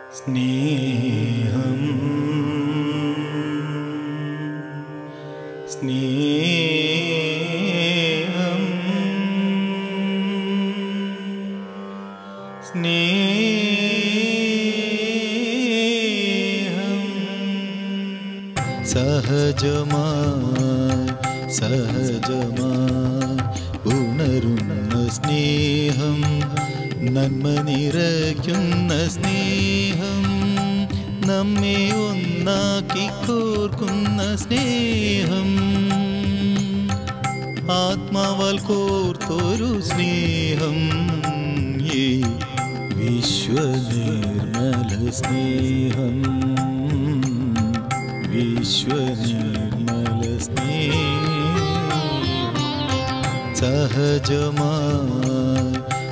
സ്നേഹം സ്നേഹം സ്നേഹം സഹജമായി സഹജമായി ഉണരുന്ന സ്നേഹം നന്മ നിറയ്ക്കുന്ന സ്നേഹം നമ്മെ ഒന്നാക്കി കോർക്കുന്ന സ്നേഹം ആത്മാവാൽ കോർത്തൊരു സ്നേഹം ഈ വിശ്വനിർമ്മല സ്നേഹം വിശ്വനിർമ്മല സ്നേഹം സഹജമായി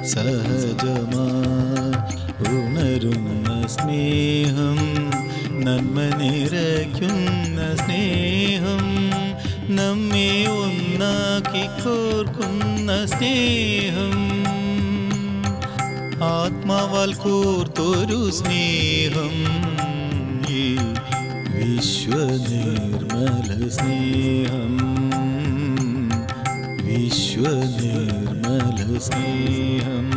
സഹജമായി ഉണരുന്ന സ്നേഹം നന്മ നിറയ്ക്കുന്ന സ്നേഹം നമ്മെ ഒന്നാക്കി കോർക്കുന്ന സ്നേഹം ആത്മാവാൽ കോർത്തൊരു സ്നേഹം ഈ വിശ്വനിർമ്മല സ്നേഹം വിശ്വനിർമ്മല സ്നേഹം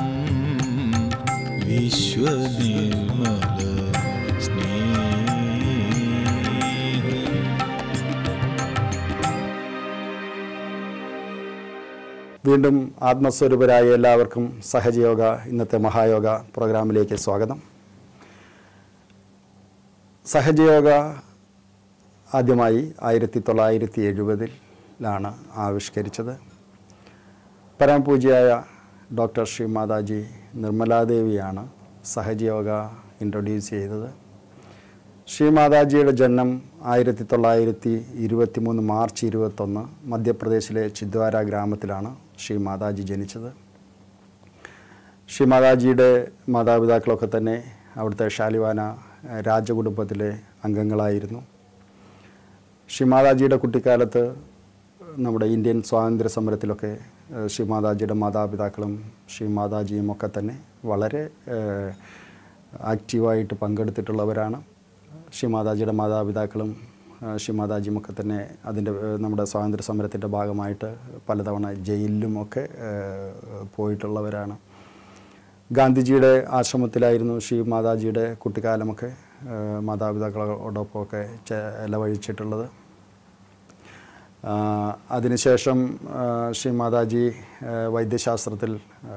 വിശ്വനിർമ്മല സ്നേഹം വീണ്ടും ആത്മസ്വരൂപരായ എല്ലാവർക്കും സഹജയോഗ ഇന്നത്തെ മഹായോഗ പ്രോഗ്രാമിലേക്ക് സ്വാഗതം സഹജയോഗ ആദ്യമായി ആയിരത്തി തൊള്ളായിരത്തി എഴുപതിലാണ് ആവിഷ്കരിച്ചത് പരമപൂജ്യയായ ഡോക്ടർ ശ്രീ മാതാജി നിർമ്മലാദേവിയാണ് സഹജയോഗ ഇൻട്രൊഡ്യൂസ് ചെയ്തത് ശ്രീ മാതാജിയുടെ ജനനം ആയിരത്തി തൊള്ളായിരത്തി ഇരുപത്തി മൂന്ന് മാർച്ച് ഇരുപത്തൊന്ന് മധ്യപ്രദേശിലെ ചിദ്വാര ഗ്രാമത്തിലാണ് ശ്രീ മാതാജി ജനിച്ചത് ശ്രീ മാതാജിയുടെ മാതാപിതാക്കളൊക്കെ തന്നെ അവിടുത്തെ ഷാലിവാന ഏഹ്, രാജകുടുംബത്തിലെ അംഗങ്ങളായിരുന്നു ശ്രീ മാതാജിയുടെ കുട്ടിക്കാലത്ത് നമ്മുടെ ഇന്ത്യൻ സ്വാതന്ത്ര്യ സമരത്തിലൊക്കെ ഏഹ്, ശ്രീ മാതാജിയുടെ മാതാപിതാക്കളും ശ്രീ മാതാജിയും ഒക്കെ തന്നെ വളരെ ഏഹ്, ആക്റ്റീവായിട്ട് പങ്കെടുത്തിട്ടുള്ളവരാണ് ശ്രീ മാതാജിയുടെ മാതാപിതാക്കളും ഏഹ്, ശ്രീ മാതാജിയും ഒക്കെ തന്നെ അതിൻ്റെ ഏഹ്, നമ്മുടെ സ്വാതന്ത്ര്യ സമരത്തിൻ്റെ ഭാഗമായിട്ട് പലതവണ ജയിലിലും ഒക്കെ ഏഹ്, പോയിട്ടുള്ളവരാണ് ഗാന്ധിജിയുടെ ആശ്രമത്തിലായിരുന്നു ശ്രീ മാതാജിയുടെ കുട്ടിക്കാലമൊക്കെ ഏഹ്, മാതാപിതാക്കളോടൊപ്പമൊക്കെ ചെലവഴിച്ചിട്ടുള്ളത് ആ, അതിനുശേഷം ആ, ശ്രീ മാതാജി ആ, വൈദ്യശാസ്ത്രത്തിൽ ആ,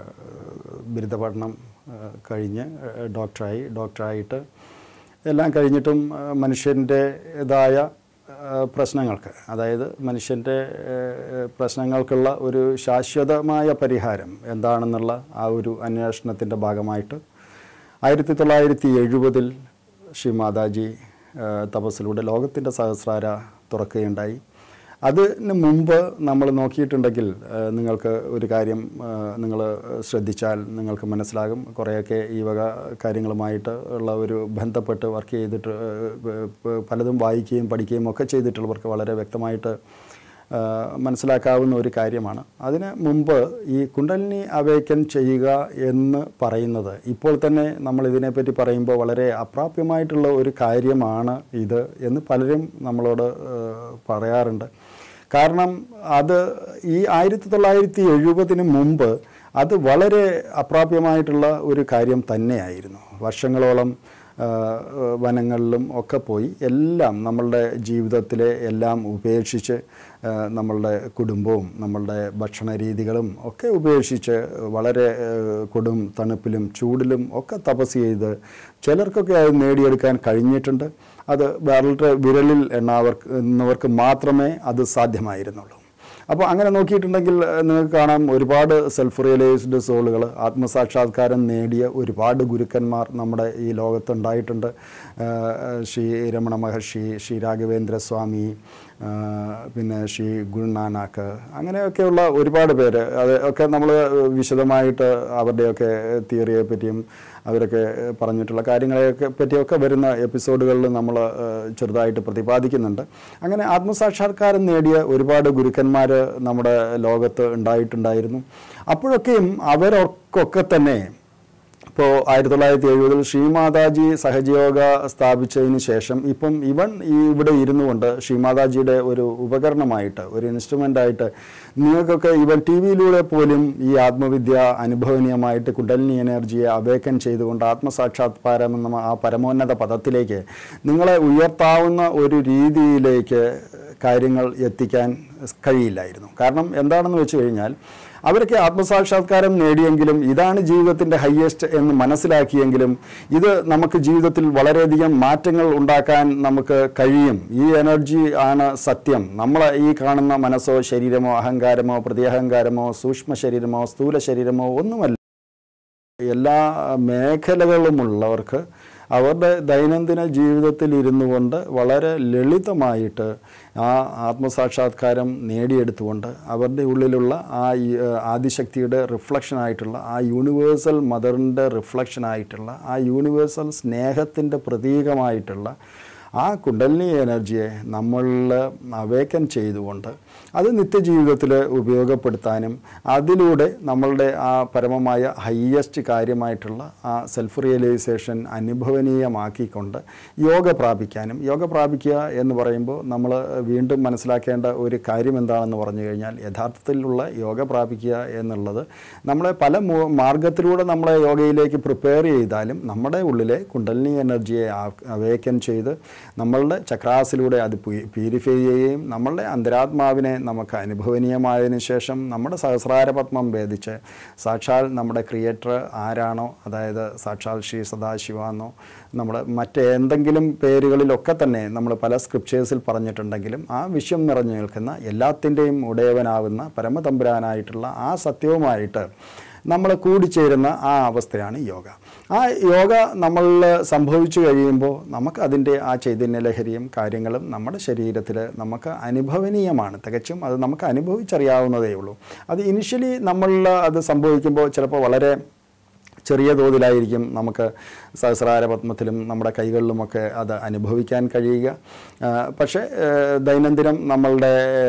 ബിരുദ പഠനം ആ, കഴിഞ്ഞ് ആ, ഡോക്ടറായി ഡോക്ടറായിട്ട് എല്ലാം കഴിഞ്ഞിട്ടും ആ, മനുഷ്യൻ്റെതായ ആ, പ്രശ്നങ്ങൾക്ക് അതായത് മനുഷ്യൻ്റെ ആ, പ്രശ്നങ്ങൾക്കുള്ള ഒരു ശാശ്വതമായ പരിഹാരം എന്താണെന്നുള്ള ആ ഒരു അന്വേഷണത്തിൻ്റെ ഭാഗമായിട്ട് ആയിരത്തി തൊള്ളായിരത്തി എഴുപതിൽ ശ്രീ മാതാജി ആ, തപസ്സിലൂടെ ലോകത്തിൻ്റെ സഹസ്രാര തുറക്കുകയുണ്ടായി അതിന് മുമ്പ് നമ്മൾ നോക്കിയിട്ടുണ്ടെങ്കിൽ ആ, നിങ്ങൾക്ക് ഒരു കാര്യം നിങ്ങൾ ശ്രദ്ധിച്ചാൽ നിങ്ങൾക്ക് മനസ്സിലാകും കുറേയൊക്കെ ഈ വക കാര്യങ്ങളുമായിട്ട് ഉള്ള ഒരു ബന്ധപ്പെട്ട് വർക്ക് ചെയ്തിട്ട് ആ, പ- പലതും വായിക്കുകയും പഠിക്കുകയും ഒക്കെ ചെയ്തിട്ടുള്ളവർക്ക് വളരെ വ്യക്തമായിട്ട് ആ, മനസ്സിലാക്കാവുന്ന ഒരു കാര്യമാണ് അതിന് മുമ്പ് ഈ കുണ്ടലിനി അവേക്കൻ ചെയ്യുക എന്ന് പറയുന്നത് ഇപ്പോൾ തന്നെ നമ്മൾ ഇതിനെപ്പറ്റി പറയുമ്പോൾ വളരെ അപ്രാപ്യമായിട്ടുള്ള ഒരു കാര്യമാണ് ഇത് എന്ന് പലരും നമ്മളോട് ആ, പറയാറുണ്ട് കാരണം അത് ഈ ആയിരത്തി തൊള്ളായിരത്തി എഴുപതിന് മുമ്പ് അത് വളരെ അപ്രാപ്യമായിട്ടുള്ള ഒരു കാര്യം തന്നെയായിരുന്നു വർഷങ്ങളോളം ആ, വനങ്ങളിലും ഒക്കെ പോയി എല്ലാം നമ്മളുടെ ജീവിതത്തിലെ എല്ലാം ഉപേക്ഷിച്ച് ആ, നമ്മളുടെ കുടുംബവും നമ്മളുടെ ഭക്ഷണ രീതികളും ഒക്കെ ഉപേക്ഷിച്ച് വളരെ ആ, കൊടും തണുപ്പിലും ചൂടിലും ഒക്കെ തപസ് ചെയ്ത് ചിലർക്കൊക്കെ അത് നേടിയെടുക്കാൻ കഴിഞ്ഞിട്ടുണ്ട് അത് വളരെ വിരലിൽ എണ്ണാവർക്ക് എന്നവർക്ക് മാത്രമേ അത് സാധ്യമായിരുന്നുള്ളൂ അപ്പോൾ അങ്ങനെ നോക്കിയിട്ടുണ്ടെങ്കിൽ ഏഹ്, നിങ്ങൾക്ക് കാണാം ഒരുപാട് സെൽഫ് റിയലൈസ്ഡ് സോളുകൾ ആത്മസാക്ഷാത്കാരം നേടിയ ഒരുപാട് ഗുരുക്കന്മാർ നമ്മുടെ ഈ ലോകത്തുണ്ടായിട്ടുണ്ട് ഏഹ്, ശ്രീ രമണ മഹർഷി ശ്രീ രാഘവേന്ദ്ര സ്വാമി ഏഹ്, പിന്നെ ശ്രീ ഗുരുനാനാക്ക് അങ്ങനെയൊക്കെയുള്ള ഒരുപാട് പേര് അത് ഒക്കെ നമ്മൾ വിശദമായിട്ട് അവരുടെയൊക്കെ തിയറിയെ പറ്റിയും അവരൊക്കെ പറഞ്ഞിട്ടുള്ള കാര്യങ്ങളെയൊക്കെ പറ്റിയൊക്കെ വരുന്ന എപ്പിസോഡുകളിൽ നമ്മൾ ചെറുതായിട്ട് പ്രതിപാദിക്കുന്നുണ്ട് അങ്ങനെ ആത്മസാക്ഷാത്കാരം നേടിയ ഒരുപാട് ഗുരുക്കന്മാർ നമ്മുടെ ലോകത്ത് ഉണ്ടായിട്ടുണ്ടായിരുന്നു അപ്പോഴൊക്കെയും അവരൊക്കെ തന്നെ ഇപ്പോൾ ആയിരത്തി തൊള്ളായിരത്തി എഴുപതിൽ ശ്രീമാതാജി സഹജയോഗ സ്ഥാപിച്ചതിന് ശേഷം ഇപ്പം ഇവൻ ഈ ഇവിടെ ഇരുന്നു കൊണ്ട് ശ്രീമാതാജിയുടെ ഒരു ഉപകരണമായിട്ട് ഒരു ഇൻസ്ട്രുമെൻ്റായിട്ട് നിങ്ങൾക്കൊക്കെ ഇവൻ ടി വിയിലൂടെ പോലും ഈ ആത്മവിദ്യ അനുഭവനീയമായിട്ട് കുണ്ടലിനി എനർജിയെ അവേക്കൻ ചെയ്തുകൊണ്ട് ആത്മസാക്ഷാത്കാരം എന്ന ആ പരമോന്നത പദത്തിലേക്ക് നിങ്ങളെ ഉയർത്താവുന്ന ഒരു രീതിയിലേക്ക് കാര്യങ്ങൾ എത്തിക്കാൻ കഴിയില്ലായിരുന്നു കാരണം എന്താണെന്ന് വെച്ച് കഴിഞ്ഞാൽ അവരൊക്കെ ആത്മസാക്ഷാത്കാരം നേടിയെങ്കിലും ഇതാണ് ജീവിതത്തിൻ്റെ ഹയ്യസ്റ്റ് എന്ന് മനസ്സിലാക്കിയെങ്കിലും ഇത് നമുക്ക് ജീവിതത്തിൽ വളരെയധികം മാറ്റങ്ങൾ ഉണ്ടാക്കാൻ നമുക്ക് കഴിയും ഈ എനർജി ആണ് സത്യം നമ്മൾ ഈ കാണുന്ന മനസ്സോ ശരീരമോ അഹങ്കാരമോ പ്രതിയഹങ്കാരമോ സൂക്ഷ്മ ശരീരമോ സ്ഥൂല ശരീരമോ ഒന്നുമല്ല എല്ലാ മേഖലകളുമുള്ളവർക്ക് അവരുടെ ദൈനംദിന ജീവിതത്തിൽ ഇരുന്നു കൊണ്ട് വളരെ ലളിതമായിട്ട് ആ ആത്മസാക്ഷാത്കാരം നേടിയെടുത്തുകൊണ്ട് അവരുടെ ഉള്ളിലുള്ള ആ ഈ, ഏഹ്, ആദിശക്തിയുടെ റിഫ്ലക്ഷനായിട്ടുള്ള ആ യൂണിവേഴ്സൽ മദറിൻ്റെ റിഫ്ലക്ഷനായിട്ടുള്ള ആ യൂണിവേഴ്സൽ സ്നേഹത്തിൻ്റെ പ്രതീകമായിട്ടുള്ള ആ കുണ്ടലിനി എനർജിയെ നമ്മളിൽ അവേക്കൻ ചെയ്തുകൊണ്ട് അത് നിത്യജീവിതത്തിൽ ഉപയോഗപ്പെടുത്താനും അതിലൂടെ നമ്മളുടെ ആ പരമമായ ഹയ്യസ്റ്റ് കാര്യമായിട്ടുള്ള ആ സെൽഫ് റിയലൈസേഷൻ അനുഭവനീയമാക്കിക്കൊണ്ട് യോഗ പ്രാപിക്കാനും യോഗ പ്രാപിക്കുക എന്ന് പറയുമ്പോൾ നമ്മൾ വീണ്ടും മനസ്സിലാക്കേണ്ട ഒരു കാര്യം എന്താണെന്ന് പറഞ്ഞു കഴിഞ്ഞാൽ യഥാർത്ഥത്തിലുള്ള യോഗ പ്രാപിക്കുക എന്നുള്ളത് നമ്മളെ പല മൂ- മാർഗത്തിലൂടെ നമ്മളെ യോഗയിലേക്ക് പ്രിപ്പയർ ചെയ്താലും നമ്മുടെ ഉള്ളിലെ കുണ്ടലിനി എനർജിയെ അവേക്കൻ ചെയ്ത് നമ്മളുടെ ചക്രാസിലൂടെ അത് പ്യൂരിഫൈ ചെയ്യുകയും നമ്മളുടെ അന്തരാത്മാവിനെ നമുക്ക് അനുഭവനീയമായതിനു ശേഷം നമ്മുടെ സഹസ്രാര പത്മം ഭേദിച്ച് സാക്ഷാൽ നമ്മുടെ ക്രിയേറ്റർ ആരാണോ അതായത് സാക്ഷാൽ ശ്രീ സദാശിവ എന്നോ നമ്മൾ മറ്റേന്തെങ്കിലും പേരുകളിലൊക്കെ തന്നെ നമ്മൾ പല സ്ക്രിപ്റ്റേഴ്സിൽ പറഞ്ഞിട്ടുണ്ടെങ്കിലും ആ വിശ്വം നിറഞ്ഞു നിൽക്കുന്ന എല്ലാത്തിൻ്റെയും ഉടയവനാവുന്ന പരമതമ്പുരാനായിട്ടുള്ള ആ സത്യവുമായിട്ട് നമ്മൾ കൂടിച്ചേരുന്ന ആ അവസ്ഥയാണ് യോഗ ആ യോഗ നമ്മളിൽ സംഭവിച്ചു കഴിയുമ്പോൾ നമുക്ക് അതിൻ്റെ ആ ചൈതന്യ ലഹരിയും കാര്യങ്ങളും നമ്മുടെ ശരീരത്തിൽ നമുക്ക് അനുഭവനീയമാണ് തികച്ചും അത് നമുക്ക് അനുഭവിച്ചറിയാവുന്നതേ ഉള്ളൂ അത് ഇനിഷ്യലി നമ്മളിൽ അത് സംഭവിക്കുമ്പോൾ ചിലപ്പോൾ വളരെ ചെറിയ തോതിലായിരിക്കും നമുക്ക് സഹസ്രാര പത്മത്തിലും നമ്മുടെ കൈകളിലുമൊക്കെ അത് അനുഭവിക്കാൻ കഴിയുക ആ, പക്ഷേ ഏ, ദൈനംദിനം നമ്മളുടെ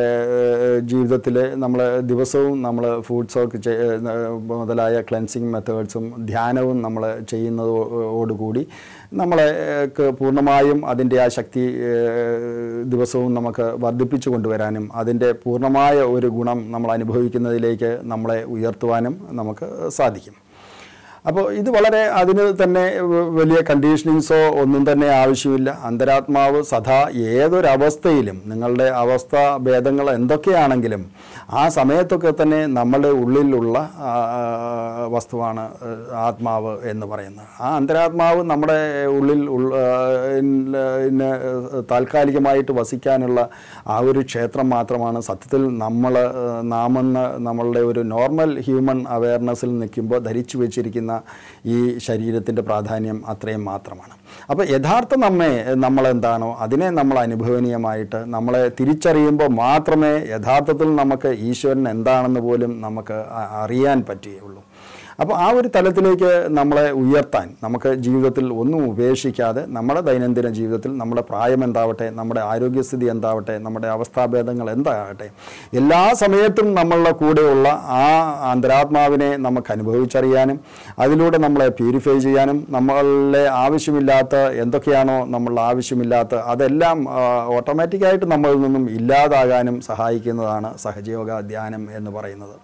ജീവിതത്തിൽ നമ്മൾ ദിവസവും നമ്മൾ ഫുഡ്സൊക്കെ ചെയ്- ഏ, മുതലായ ക്ലെൻസിങ് മെത്തേഡ്സും ധ്യാനവും നമ്മൾ ചെയ്യുന്നതോടുകൂടി നമ്മളെ ഏ, പൂർണ്ണമായും അതിൻ്റെ ആ ശക്തി ഏ, ദിവസവും നമുക്ക് വർദ്ധിപ്പിച്ചു കൊണ്ടുവരാനും അതിൻ്റെ പൂർണ്ണമായ ഒരു ഗുണം നമ്മൾ അനുഭവിക്കുന്നതിലേക്ക് നമ്മളെ ഉയർത്തുവാനും നമുക്ക് സാധിക്കും അപ്പോൾ ഇത് വളരെ അതിന് തന്നെ വ- വലിയ കണ്ടീഷനിങ്സോ ഒന്നും തന്നെ ആവശ്യമില്ല അന്തരാത്മാവ് സദാ ഏതൊരവസ്ഥയിലും നിങ്ങളുടെ അവസ്ഥ ഭേദങ്ങൾ എന്തൊക്കെയാണെങ്കിലും ആ സമയത്തൊക്കെ തന്നെ നമ്മുടെ ഉള്ളിലുള്ള ആ, വസ്തുവാണ് ആ, ആത്മാവ് എന്ന് പറയുന്നത് ആ അന്തരാത്മാവ് നമ്മുടെ ഉള്ളിൽ ഉൾ- ആ, ഇന്ന- ഇന്ന താൽക്കാലികമായിട്ട് വസിക്കാനുള്ള ആ ഒരു ക്ഷേത്രം മാത്രമാണ് സത്യത്തിൽ നമ്മൾ നാമെന്ന് നമ്മളുടെ ഒരു നോർമൽ ഹ്യൂമൻ അവയർനെസ്സിൽ നിൽക്കുമ്പോൾ ധരിച്ചു വെച്ചിരിക്കുന്ന ഈ ശരീരത്തിൻ്റെ പ്രാധാന്യം അത്രയും മാത്രമാണ് അപ്പോൾ യഥാർത്ഥ നമ്മെ നമ്മളെന്താണോ അതിനെ നമ്മൾ അനുഭവനീയമായിട്ട് നമ്മളെ തിരിച്ചറിയുമ്പോൾ മാത്രമേ യഥാർത്ഥത്തിൽ നമുക്ക് ഈശ്വരൻ എന്താണെന്ന് പോലും നമുക്ക് അ- അറിയാൻ പറ്റുകയുള്ളൂ അപ്പോൾ ആ ഒരു തലത്തിലേക്ക് നമ്മളെ ഉയർത്താൻ നമുക്ക് ജീവിതത്തിൽ ഒന്നും ഉപേക്ഷിക്കാതെ നമ്മുടെ ദൈനംദിന ജീവിതത്തിൽ നമ്മുടെ പ്രായം എന്താവട്ടെ നമ്മുടെ ആരോഗ്യസ്ഥിതി എന്താവട്ടെ നമ്മുടെ അവസ്ഥാഭേദങ്ങൾ എന്താകട്ടെ എല്ലാ സമയത്തും നമ്മളുടെ കൂടെയുള്ള ആ അന്തരാത്മാവിനെ നമുക്ക് അനുഭവിച്ചറിയാനും അതിലൂടെ നമ്മളെ പ്യൂരിഫൈ ചെയ്യാനും നമ്മളെ ആവശ്യമില്ലാത്ത എന്തൊക്കെയാണോ നമ്മൾ ആവശ്യമില്ലാത്ത അതെല്ലാം ഓട്ടോമാറ്റിക്കായിട്ട് നമ്മളിൽ നിന്നും ഇല്ലാതാകാനും സഹായിക്കുന്നതാണ് സഹജയോഗ ധ്യാനം എന്ന് പറയുന്നത്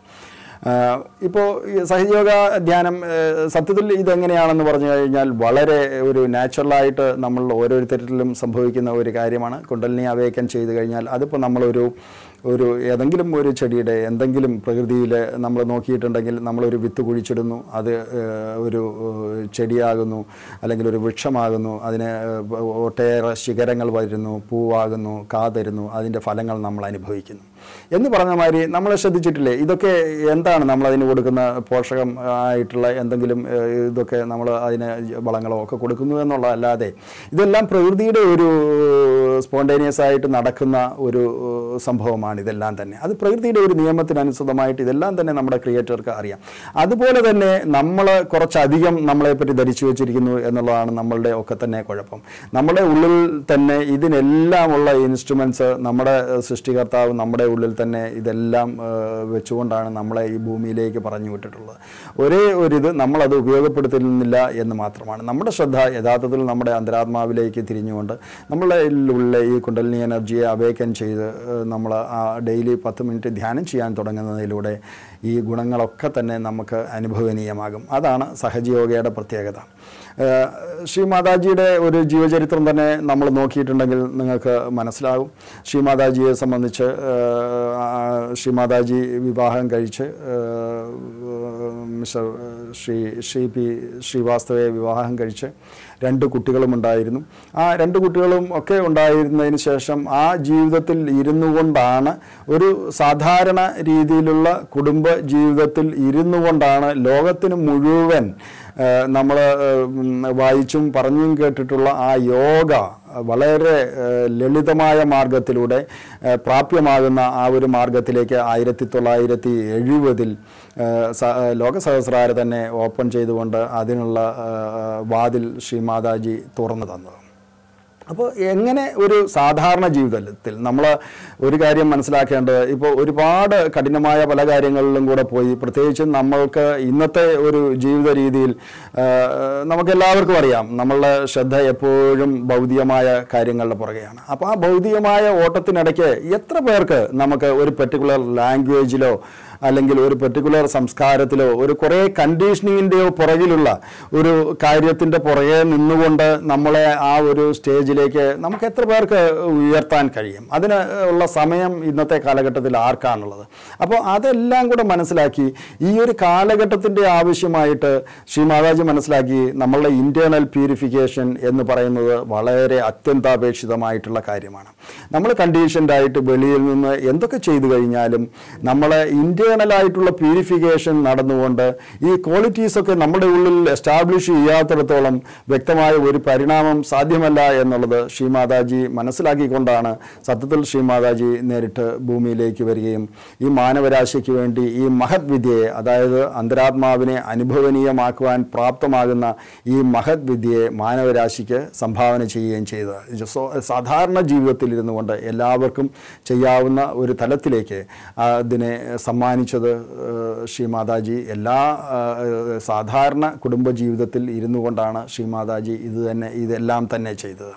ഇപ്പോൾ ഈ സഹയോഗ ധ്യാനം ഏഹ്, സത്യത്തിൽ ഇതെങ്ങനെയാണെന്ന് പറഞ്ഞു കഴിഞ്ഞാൽ വളരെ ഒരു നാച്ചുറലായിട്ട് നമ്മൾ ഓരോരുത്തരിലും സംഭവിക്കുന്ന ഒരു കാര്യമാണ് കുണ്ടലിനി അവേക്കൻ ചെയ്തു കഴിഞ്ഞാൽ അതിപ്പോൾ നമ്മളൊരു ഒരു ഏതെങ്കിലും ഒരു ചെടിയുടെ എന്തെങ്കിലും പ്രകൃതിയിൽ നമ്മൾ നോക്കിയിട്ടുണ്ടെങ്കിൽ നമ്മളൊരു വിത്ത് കുഴിച്ചിടുന്നു അത് ഏഹ്, ഒരു ഏഹ്, ചെടിയാകുന്നു അല്ലെങ്കിൽ ഒരു വൃക്ഷമാകുന്നു അതിന് ഏഹ്, ഒട്ടേറെ ശിഖരങ്ങൾ വരുന്നു പൂവാകുന്നു കാ തരുന്നു അതിൻ്റെ ഫലങ്ങൾ നമ്മൾ അനുഭവിക്കുന്നു എന്ന് പറഞ്ഞ മാതിരി നമ്മൾ ശ്രദ്ധിച്ചിട്ടില്ലേ ഇതൊക്കെ എന്താണ് നമ്മൾ അതിന് കൊടുക്കുന്ന പോഷകം ആയിട്ടുള്ള എന്തെങ്കിലും ഏഹ്, ഇതൊക്കെ നമ്മൾ അതിന് വളങ്ങളോ ഒക്കെ കൊടുക്കുന്നു എന്നുള്ളതല്ലാതെ ഇതെല്ലാം പ്രകൃതിയുടെ ഒരു സ്പോണ്ടേനിയസ് ആയിട്ട് നടക്കുന്ന ഒരു ഏഹ്, സംഭവമാണ് ഇതെല്ലാം തന്നെ അത് പ്രകൃതിയുടെ ഒരു നിയമത്തിനനുസൃതമായിട്ട് ഇതെല്ലാം തന്നെ നമ്മുടെ ക്രിയേറ്റർക്ക് അറിയാം അതുപോലെ തന്നെ നമ്മൾ കുറച്ചധികം നമ്മളെപ്പറ്റി ധരിച്ചു വെച്ചിരിക്കുന്നു എന്നുള്ളതാണ് നമ്മളുടെ ഒക്കെ തന്നെ കുഴപ്പം നമ്മുടെ ഉള്ളിൽ തന്നെ ഇതിനെല്ലാമുള്ള ഇൻസ്ട്രുമെൻറ്റ്സ് നമ്മുടെ ഏഹ്, സൃഷ്ടികർത്താവ് നമ്മുടെ ഉള്ളിൽ തന്നെ ഇതെല്ലാം ആ, വെച്ചുകൊണ്ടാണ് നമ്മളെ ഈ ഭൂമിയിലേക്ക് പറഞ്ഞു വിട്ടിട്ടുള്ളത് ഒരേ ഒരു ഇത് നമ്മളത് ഉപയോഗപ്പെടുത്തുന്നില്ല എന്ന് മാത്രമാണ് നമ്മുടെ ശ്രദ്ധ യഥാർത്ഥത്തിൽ നമ്മുടെ അന്തരാത്മാവിലേക്ക് തിരിഞ്ഞുകൊണ്ട് നമ്മളെ ഉള്ള ഈ കുണ്ടലിനി എനർജിയെ അവേക്കൻ ചെയ്ത് നമ്മൾ ആ ഡെയിലി പത്ത് മിനിറ്റ് ധ്യാനം ചെയ്യാൻ തുടങ്ങുന്നതിലൂടെ ഈ ഗുണങ്ങളൊക്കെ തന്നെ നമുക്ക് അനുഭവനീയമാകും അതാണ് സഹജയോഗയുടെ പ്രത്യേകത ഏഹ് ശ്രീ മാതാജിയുടെ ഒരു ജീവചരിത്രം തന്നെ നമ്മൾ നോക്കിയിട്ടുണ്ടെങ്കിൽ നിങ്ങൾക്ക് മനസ്സിലാകും ശ്രീ മാതാജിയെ സംബന്ധിച്ച് ഏഹ്, ആ, ശ്രീ മാതാജി വിവാഹം കഴിച്ച് ഏഹ്, മിസ്റ്റർ ശ്രീ ശ്രീ പി ശ്രീവാസ്തവയെ വിവാഹം കഴിച്ച് രണ്ട് കുട്ടികളും ഉണ്ടായിരുന്നു ആ രണ്ട് കുട്ടികളും ഒക്കെ ഉണ്ടായിരുന്നതിന് ശേഷം ആ ജീവിതത്തിൽ ഇരുന്നു കൊണ്ടാണ് ഒരു സാധാരണ രീതിയിലുള്ള കുടുംബ ജീവിതത്തിൽ ഇരുന്നു കൊണ്ടാണ് ലോകത്തിന് മുഴുവൻ നമ്മൾ വായിച്ചും പറഞ്ഞും കേട്ടിട്ടുള്ള ആ യോഗ വളരെ ഏഹ്, ലളിതമായ മാർഗത്തിലൂടെ ഏഹ്, പ്രാപ്യമാകുന്ന ആ ഒരു മാർഗത്തിലേക്ക് ആയിരത്തി തൊള്ളായിരത്തി എഴുപതിൽ ലോക സഹസ്രാര തന്നെ ഓപ്പൺ ചെയ്തുകൊണ്ട് അതിനുള്ള ഏഹ്, വാതിൽ ശ്രീ മാതാജി തുറന്നു തന്നത് അപ്പോൾ എങ്ങനെ ഒരു സാധാരണ ജീവിതത്തിൽ നമ്മൾ ഒരു കാര്യം മനസ്സിലാക്കേണ്ടത് ഇപ്പോൾ ഒരുപാട് കഠിനമായ പല കാര്യങ്ങളിലും കൂടെ പോയി പ്രത്യേകിച്ചും നമ്മൾക്ക് ഇന്നത്തെ ഒരു ജീവിത രീതിയിൽ ആ, നമുക്കെല്ലാവർക്കും അറിയാം നമ്മളുടെ ശ്രദ്ധ എപ്പോഴും ഭൗതികമായ കാര്യങ്ങളുടെ പുറകെയാണ് അപ്പോൾ ആ ഭൗതികമായ ഓട്ടത്തിനിടയ്ക്ക് എത്ര പേർക്ക് നമുക്ക് ഒരു പെർട്ടിക്കുലർ ലാംഗ്വേജിലോ അല്ലെങ്കിൽ ഒരു പെർട്ടിക്കുലർ സംസ്കാരത്തിലോ ഒരു കുറേ കണ്ടീഷനിങ്ങിൻ്റെയോ പുറകിലുള്ള ഒരു കാര്യത്തിൻ്റെ പുറകെ നിന്നുകൊണ്ട് നമ്മളെ ആ ഒരു സ്റ്റേജിലേക്ക് നമുക്ക് എത്ര പേർക്ക് ഉയർത്താൻ കഴിയും അതിന് ഉള്ള സമയം ഇന്നത്തെ കാലഘട്ടത്തിൽ ആർക്കാണുള്ളത് അപ്പോൾ അതെല്ലാം കൂടെ മനസ്സിലാക്കി ഈ ഒരു കാലഘട്ടത്തിൻ്റെ ആവശ്യമായിട്ട് ശ്രീ മാതാജി മനസ്സിലാക്കി നമ്മളുടെ ഇൻറ്റേർണൽ പ്യൂരിഫിക്കേഷൻ എന്ന് പറയുന്നത് വളരെ അത്യന്താപേക്ഷിതമായിട്ടുള്ള കാര്യമാണ് നമ്മൾ കണ്ടീഷൻഡ് ആയിട്ട് വെളിയിൽ നിന്ന് എന്തൊക്കെ ചെയ്തു കഴിഞ്ഞാലും നമ്മളെ ഇൻറ്റേർണലായിട്ടുള്ള പ്യൂരിഫിക്കേഷൻ നടന്നുകൊണ്ട് ഈ ക്വാളിറ്റീസ് ഒക്കെ നമ്മുടെ ഉള്ളിൽ എസ്റ്റാബ്ലിഷ് ചെയ്യാത്തിടത്തോളം വ്യക്തമായ ഒരു പരിണാമം സാധ്യമല്ല എന്നുള്ളത് ശ്രീമാതാജി മനസ്സിലാക്കിക്കൊണ്ടാണ് സത്യത്തിൽ ശ്രീമാതാജി നേരിട്ട് ഭൂമിയിലേക്ക് വരികയും ഈ മാനവരാശിക്ക് വേണ്ടി ഈ മഹത് വിദ്യയെ അതായത് അന്തരാത്മാവിനെ അനുഭവനീയമാക്കുവാൻ പ്രാപ്തമാകുന്ന ഈ മഹത് വിദ്യയെ മാനവരാശിക്ക് സംഭാവന ചെയ്യുകയും ചെയ്തത് ഇത് സോ- സാധാരണ ജീവിതത്തിൽ ഇരുന്നു കൊണ്ട് എല്ലാവർക്കും ചെയ്യാവുന്ന ഒരു തലത്തിലേക്ക് ആ, അതിനെ സമ്മാനിച്ചത് ഏഹ്, ശ്രീ മാതാജി എല്ലാ ഏഹ്, സാധാരണ കുടുംബ ജീവിതത്തിൽ ഇരുന്നു കൊണ്ടാണ് ശ്രീ മാതാജി ഇത് തന്നെ ഇതെല്ലാം തന്നെ ചെയ്തത്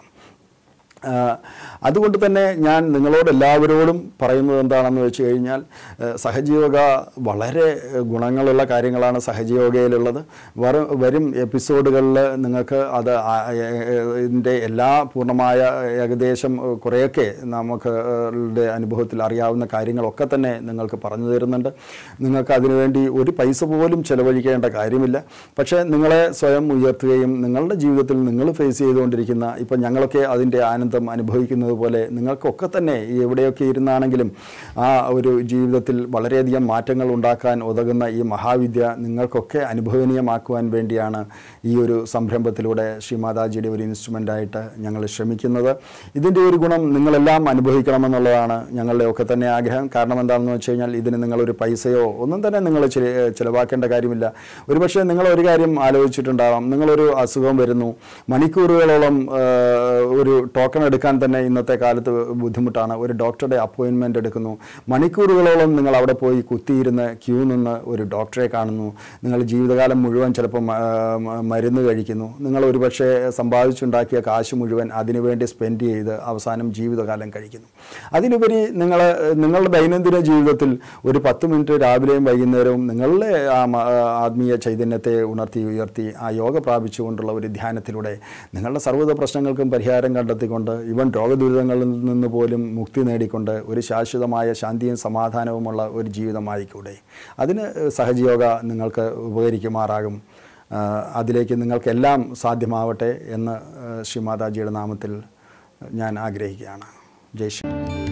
ആ, അതുകൊണ്ട് തന്നെ ഞാൻ നിങ്ങളോട് എല്ലാവരോടും പറയുന്നത് എന്താണെന്ന് വെച്ച് കഴിഞ്ഞാൽ ഏ, സഹജീവക വളരെ ഏ, ഗുണങ്ങളുള്ള കാര്യങ്ങളാണ് സഹജീവകയിലുള്ളത് വരും വരും എപ്പിസോഡുകളിൽ നിങ്ങൾക്ക് അത് ആ- ഏ, ഏ, ഇതിൻ്റെ എല്ലാ പൂർണ്ണമായ ഏകദേശം ഏ, കുറേയൊക്കെ നമുക്ക് ഏ, ളുടെ അനുഭവത്തിൽ അറിയാവുന്ന കാര്യങ്ങളൊക്കെ തന്നെ നിങ്ങൾക്ക് പറഞ്ഞു തരുന്നുണ്ട് നിങ്ങൾക്ക് അതിനുവേണ്ടി ഒരു പൈസ പോലും ചെലവഴിക്കേണ്ട കാര്യമില്ല പക്ഷേ നിങ്ങളെ സ്വയം ഉയർത്തുകയും നിങ്ങളുടെ ജീവിതത്തിൽ നിങ്ങൾ ഫേസ് ചെയ്തുകൊണ്ടിരിക്കുന്ന ഇപ്പം ഞങ്ങളൊക്കെ അതിൻ്റെ ആനന്ദം അനുഭവിക്കുന്നത് പോലെ നിങ്ങൾക്കൊക്കെ തന്നെ ഈ എവിടെയൊക്കെ ഇരുന്നാണെങ്കിലും ആ ഒരു ജീവിതത്തിൽ വളരെയധികം മാറ്റങ്ങൾ ഉണ്ടാക്കാൻ ഉതകുന്ന ഈ മഹാവിദ്യ നിങ്ങൾക്കൊക്കെ അനുഭവനീയമാക്കുവാൻ വേണ്ടിയാണ് ഈ ഒരു സംരംഭത്തിലൂടെ ശ്രീമാതാജിയുടെ ഒരു ഇൻസ്ട്രുമെൻ്റായിട്ട് ഞങ്ങൾ ശ്രമിക്കുന്നത് ഇതിൻ്റെ ഒരു ഗുണം നിങ്ങളെല്ലാം അനുഭവിക്കണമെന്നുള്ളതാണ് ഞങ്ങളുടെ ഒക്കെ തന്നെ ആഗ്രഹം കാരണം എന്താണെന്ന് വെച്ച് കഴിഞ്ഞാൽ ഇതിന് നിങ്ങളൊരു പൈസയോ ഒന്നും തന്നെ നിങ്ങൾ ചില- ചിലവാക്കേണ്ട കാര്യമില്ല ഒരുപക്ഷെ നിങ്ങൾ ഒരു കാര്യം ആലോചിച്ചിട്ടുണ്ടാവാം നിങ്ങളൊരു അസുഖം വരുന്നു മണിക്കൂറുകളോളം ആ, ഒരു ടോക്കൺ എടുക്കാൻ തന്നെ ഇന്നത്തെ കാലത്ത് ബുദ്ധിമുട്ടാണ് ഒരു ഡോക്ടറുടെ അപ്പോയിൻമെൻ്റ് എടുക്കുന്നു മണിക്കൂറുകളോളം നിങ്ങൾ അവിടെ പോയി കുത്തിയിരുന്ന് ക്യൂ നിന്ന് ഒരു ഡോക്ടറെ കാണുന്നു നിങ്ങൾ ജീവിതകാലം മുഴുവൻ ചിലപ്പം ആ, മ- മരുന്ന് കഴിക്കുന്നു നിങ്ങൾ ഒരുപക്ഷെ സമ്പാദിച്ചുണ്ടാക്കിയ കാശ് മുഴുവൻ അതിനുവേണ്ടി സ്പെൻഡ് ചെയ്ത് അവസാനം ജീവിതകാലം കഴിക്കുന്നു അതിനുപരി നിങ്ങൾ നിങ്ങളുടെ ദൈനംദിന ജീവിതത്തിൽ ഒരു പത്ത് മിനിറ്റ് രാവിലെയും വൈകുന്നേരവും നിങ്ങളുടെ ആ മ- ആത്മീയ ചൈതന്യത്തെ ഉണർത്തി ഉയർത്തി ആ യോഗ പ്രാപിച്ചുകൊണ്ടുള്ള ഒരു ധ്യാനത്തിലൂടെ നിങ്ങളുടെ സർവ്വത പ്രശ്നങ്ങൾക്കും പരിഹാരം കണ്ടെത്തിക്കൊണ്ട് ഇവൻ രോഗദുരിതങ്ങളിൽ നിന്ന് പോലും മുക്തി നേടിക്കൊണ്ട് ഒരു ശാശ്വതമായ ശാന്തിയും സമാധാനവുമുള്ള ഒരു ജീവിതമായിക്കൂടെ അതിന് സഹജയോഗ നിങ്ങൾക്ക് ഉപകരിക്കുമാറാകും ആ, അതിലേക്ക് നിങ്ങൾക്കെല്ലാം സാധ്യമാവട്ടെ എന്ന് ആ, ശ്രീ മാതാജിയുടെ നാമത്തിൽ ഞാൻ ആഗ്രഹിക്കുകയാണ് ജയ് ശ്രീ